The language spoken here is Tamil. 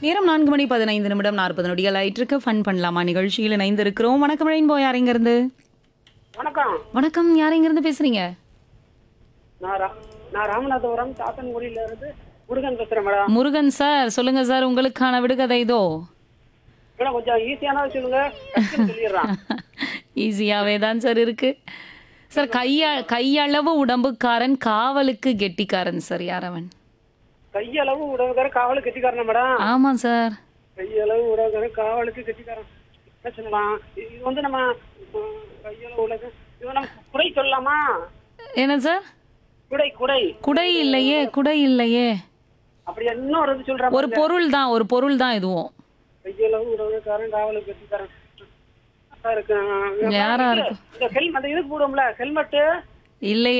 நேரம் நான்கு மணி பதினைந்து நிமிடம் நாற்பது நொடிகள் ஆயிட்டிருக்கு ஃபன் பண்ணலாமா நிகழ்ச்சியில் இணைந்து இருக்கிறோம் வணக்கம் ரெயின்போ யார் எங்க இருந்து வணக்கம் வணக்கம் யார் எங்க இருந்து பேசுறீங்க நான் ரா- நான் ராமநாதபுரம் சாத்தன்குடியில இருந்து முருகன் பேசுறேன் மேடம் முருகன் சார் சொல்லுங்க சார் உங்களுக்கான விடுகதை இதோ மேடம் கொஞ்சம் ஈஸியானதை சொல்லுங்க டக்குன்னு சொல்லிடுறான் ஈஸியாவே தான் சார் இருக்கு சார் கைய கையளவு உடம்புக்காரன் காவலுக்கு கெட்டிக்காரன் சார் யாரவன் கையளவு உடவுக்கார காவலுக்கு கெட்டிக்காரன் மேடம் ஆமா சார் கையளவு உடவுக்கார காவலுக்கு கெட்டிக்காரன் என்ன சொல்லலாம் இது இது வந்து நம்ம உம், கையளவு உலக இது நம்ம குடை சொல்லலாமா என்ன சார் குடை குடை குடை இல்லையே குடை இல்லையே அப்படி இன்னொரு இது சொல்றேன் ஒரு பொருள் தான் ஒரு பொருள் தான் இதுவும் கையளவு உடவுக்காரன் காவலுக்கு கெட்டிக்காரன் யாரா இருக்கு யாரா இருக்கு இந்த ஹெல்மெட் அந்த இதுக்கு போடுவோம்ல ஹெல்மெட்டு இல்லை